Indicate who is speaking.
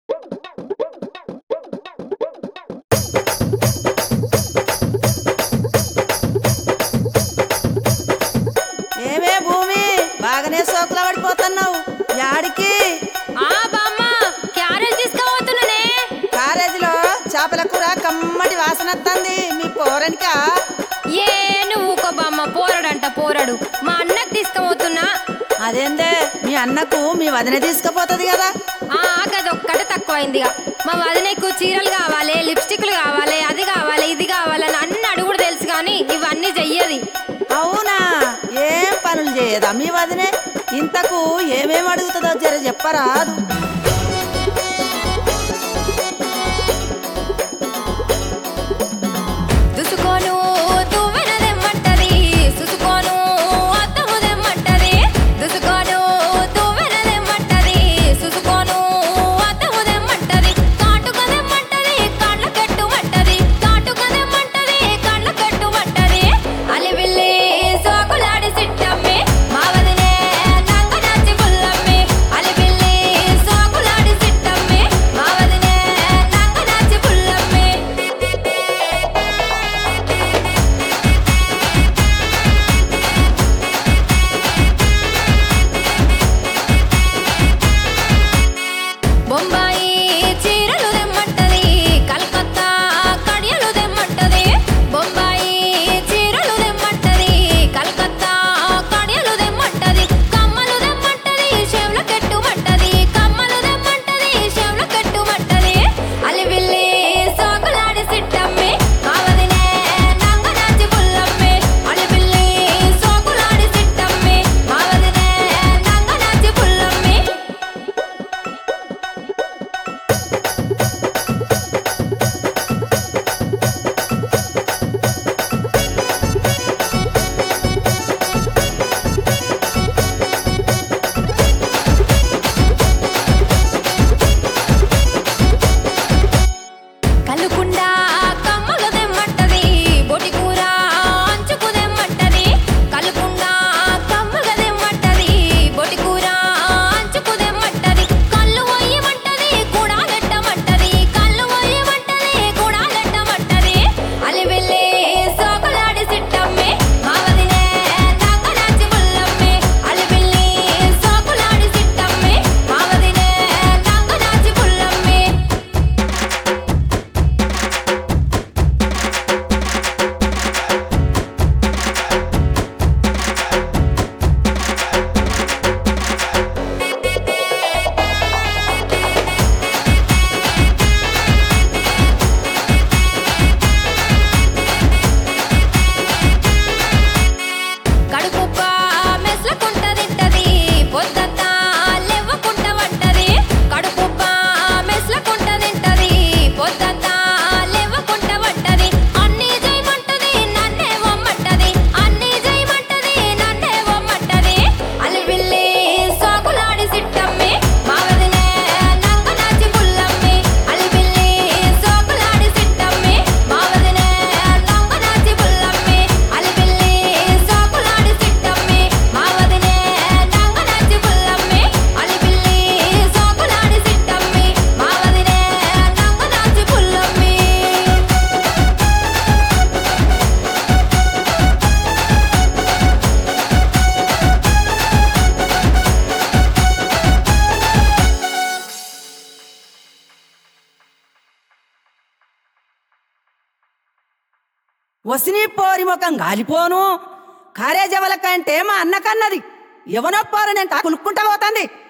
Speaker 1: ఏమే భూమి బాగానే సోకుల పడిపోతున్నావు యాడికి
Speaker 2: ఆ బామ్మ క్యారెట్ తీసుకుపోతున్నానే
Speaker 1: కాలేజీలో చేపల కూర కమ్మటి వాసన వస్తుంది మీ పోరనికా
Speaker 2: ఏ నువ్వు ఊకో బామ్మ పోరడంట పోరడు మా అన్నకు తీసుకుపోతున్నా
Speaker 1: అదేందే మీ అన్నకు మీ వదిన తీసుకుపోతుంది కదా
Speaker 2: ఆ గదొక్కటే తక్కువైందిగా మా వదినకు చీరలు కావాలి లిప్స్టిక్లు కావాలి అది కావాలి ఇది కావాలని అన్ని అడుగుడు తెలుసు కానీ ఇవన్నీ చెయ్యది
Speaker 1: అవునా ఏం పనులు చేయదా మీ వదినే ఇంతకు ఏమేం అడుగుతుందో జర చెప్పరాదు
Speaker 2: దుసుకోను తువ్వెనదెమ్మంటది సుసుకోను అత్తముదెమ్మంటది దుసుకోను తువ్వెనదెమ్మంటది సుసుకోను అత్తముదెమ్మంటది కాటుకదెమ్మంటది కాళ్ళ కట్టుమంటది కాటుకదెమ్మంటది కాళ్ళ కట్టుమంటది అలివిల్లి సోకులాడి సిట్టమ్మి మా వదినే నంగనాచి పుల్లమ్మి అలివిల్లి సోకులాడి సిట్టమ్మి మా వదినే నంగనాచి పుల్లమ్మి బొంబాయి చీరలు దెమ్మంటది కలకత్తా కడియలు దెమ్మంటది బొంబాయి చీరలు దెమ్మంటది కలకత్తా కడియలు దెమ్మంటది కమ్మలు దెమ్మంటది చెవుల కట్టుమంటది కమ్మలు దెమ్మంటది చెవుల కట్టుమంటది అలివిల్లి సోకులాడి సిట్టమ్మి కావదినే నంగనాచి పుల్లమ్మి అలివిల్లి సోకులాడి సిట్టమ్మి కావదినే నంగనాచి పుల్లమ్మి కల్లుకుండా కమ్మలు దెమ్మంటది బొటి కూర అంచుకు దెమ్మంటది కల్లుకుండా కమ్మలు దెమ్మంటది బొటి కూర అంచుకు దెమ్మంటది కళ్ళు వయ్యమంటది కూడా లెట్టమంటది కళ్ళు వయ్యమంటది కూడా లెట్టమంటది అలి వెళ్ళి సోకలాడి సిట్టమ్మి మావదినే నంగనాచి పుల్లమ్మి అలి వెళ్ళి సోకలాడి సిట్టమ్మి మావదినే నంగనాచి పుల్లమ్మి కడుపుప్ప మెస్లకుంట తింటది పొద్దంతా లెవ్వకుంట వంటది కడుపుప్ప మెస్లకుంట తింటది పొద్దంతా లెవ్వకుంట వంటది అన్నీ చేయమంటది నన్నే వమ్మంటది అన్నీ చేయమంటది నన్నే వమ్మంటది అలివిల్లి సాకులాడి సిట్టమ్మి మావదినే నంగనాచి పుల్లమ్మి అలివిల్లి సాకులాడి సిట్టమ్మి మావదినే నంగనాచి పుల్లమ్మి అలివిల్లి సాకులాడి సిట్టమ్మి మావదినే నంగనాచి పుల్లమ్మి అలివిల్లి సాకులాడి సిట్టమ్మి మావదినే నంగనాచి పుల్లమ్మి
Speaker 1: వసిని పోరి ముఖం గాలిపోను కారేజవల కంటే మా అన్నకన్నది ఎవనో పోరు నేను కులుక్కుంటా పోతుంది